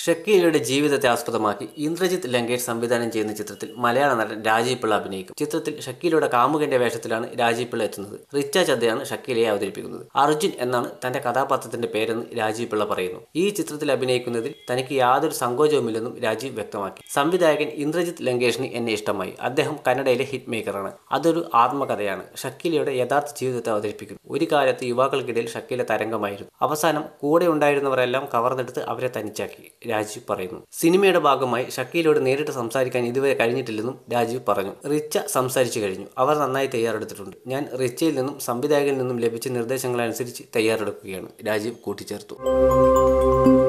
ഷക്കീലയുടെ ജീവിതത്തെ ആസ്പദമാക്കി ഇന്ദ്രജിത്ത് ലങ്കേഷ് സംവിധാനം ചെയ്യുന്ന ചിത്രത്തിൽ മലയാള നടൻ രാജീവ് പിള്ള അഭിനയിക്കും ചിത്രത്തിൽ ഷക്കീലയുടെ കാമുകന്റെ വേഷത്തിലാണ് രാജീവ് പിള്ള എത്തുന്നത് റിച്ച ചദ്ദയാണ് ഷക്കീലയെ അവതരിപ്പിക്കുന്നത് അർജുൻ എന്നാണ് തന്റെ കഥാപാത്രത്തിന്റെ പേരെന്ന് രാജീവ് പിള്ള പറയുന്നു ഈ ചിത്രത്തിൽ അഭിനയിക്കുന്നതിൽ തനിക്ക് യാതൊരു സങ്കോചവുമില്ലെന്നും രാജീവ് വ്യക്തമാക്കി സംവിധായകൻ ഇന്ദ്രജിത്ത് ലങ്കേഷിന് എന്നെ ഇഷ്ടമായി അദ്ദേഹം കന്നഡയിലെ ഹിറ്റ് മേക്കറാണ് അതൊരു ആത്മകഥയാണ് ഷക്കീലയുടെ യഥാർത്ഥ ജീവിതത്തെ അവതരിപ്പിക്കുന്നു ഒരു കാലത്ത് യുവാക്കൾക്കിടയിൽ ഷക്കീല തരംഗമായിരുന്നു അവസാനം കൂടെ ഉണ്ടായിരുന്നവരെല്ലാം കവർന്നെടുത്ത് അവരെ തനിച്ചാക്കി രാജീവ് പറയുന്നു സിനിമയുടെ ഭാഗമായി ഷക്കീലോട് നേരിട്ട് സംസാരിക്കാൻ ഇതുവരെ കഴിഞ്ഞിട്ടില്ലെന്നും രാജീവ് പറഞ്ഞു റിച്ച സംസാരിച്ചു കഴിഞ്ഞു അവർ നന്നായി തയ്യാറെടുത്തിട്ടുണ്ട് ഞാൻ റിച്ചയിൽ നിന്നും സംവിധായകനിൽ നിന്നും ലഭിച്ച നിർദ്ദേശങ്ങളനുസരിച്ച് തയ്യാറെടുക്കുകയാണ് രാജീവ് കൂട്ടിച്ചേർത്തു